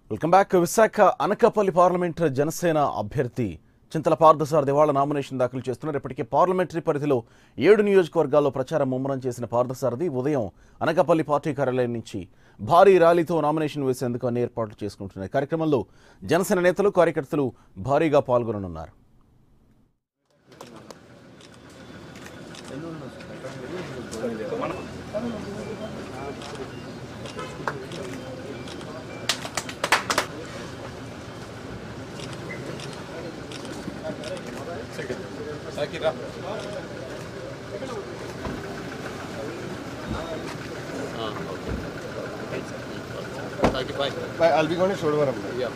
Welcome back Visakha Anakapalli parliament Janasena అభ్యర్థి చింతల పార్థసారథి వాళ్ళ nomination దాఖలు చేస్తున్నారు ఇప్పటికే పార్లమెంటరీ పరిధిలో ఏడు నియోజకవర్గాల్లో ప్రచారం ముమ్మరం చేసిన పార్థసారథి ఉదయం అనకాపల్లి పార్టీ కార్యాలయం నుంచి భారీ ర్యాలీతో నామినేషన్ వేసేందుకు అన్ని ఏర్పాట్లు చేసుకుంటున్నారు ఈ కార్యక్రమంలో జనసేన నేతలు కార్యకర్తలు భారీగా పాల్గొననున్నారు Bye, I'll be going to Shodavaram. Yeah.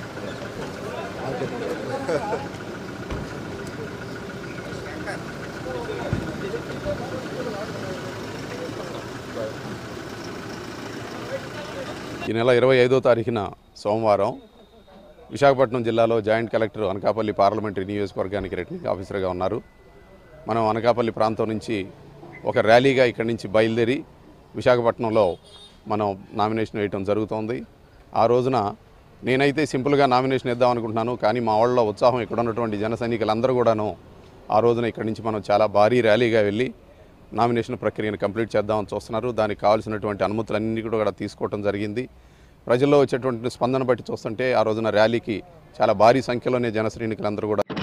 ఈ నెల ఇరవై ఐదో తారీఖున సోమవారం విశాఖపట్నం జిల్లాలో జాయింట్ కలెక్టర్ అనకాపల్లి పార్లమెంటరీ నియోజకవర్గానికి రిటర్నింగ్ ఆఫీసర్గా ఉన్నారు మనం అనకాపల్లి ప్రాంతం నుంచి ఒక ర్యాలీగా ఇక్కడి నుంచి బయలుదేరి విశాఖపట్నంలో మనం నామినేషన్ వేయటం జరుగుతోంది ఆ రోజున నేనైతే సింపుల్గా నామినేషన్ ఇద్దాం అనుకుంటున్నాను కానీ మా వాళ్ళ ఉత్సాహం ఇక్కడ ఉన్నటువంటి జన సైనికులందరూ కూడాను ఆ రోజున ఇక్కడి నుంచి మనం చాలా భారీ ర్యాలీగా వెళ్ళి నామినేషన్ ప్రక్రియను కంప్లీట్ చేద్దామని చూస్తున్నారు దానికి కావాల్సినటువంటి అనుమతులన్నీ కూడా తీసుకోవడం జరిగింది ప్రజల్లో వచ్చేటువంటి స్పందన బట్టి చూస్తుంటే ఆ రోజున ర్యాలీకి చాలా భారీ సంఖ్యలోనే జన సైనికులందరూ కూడా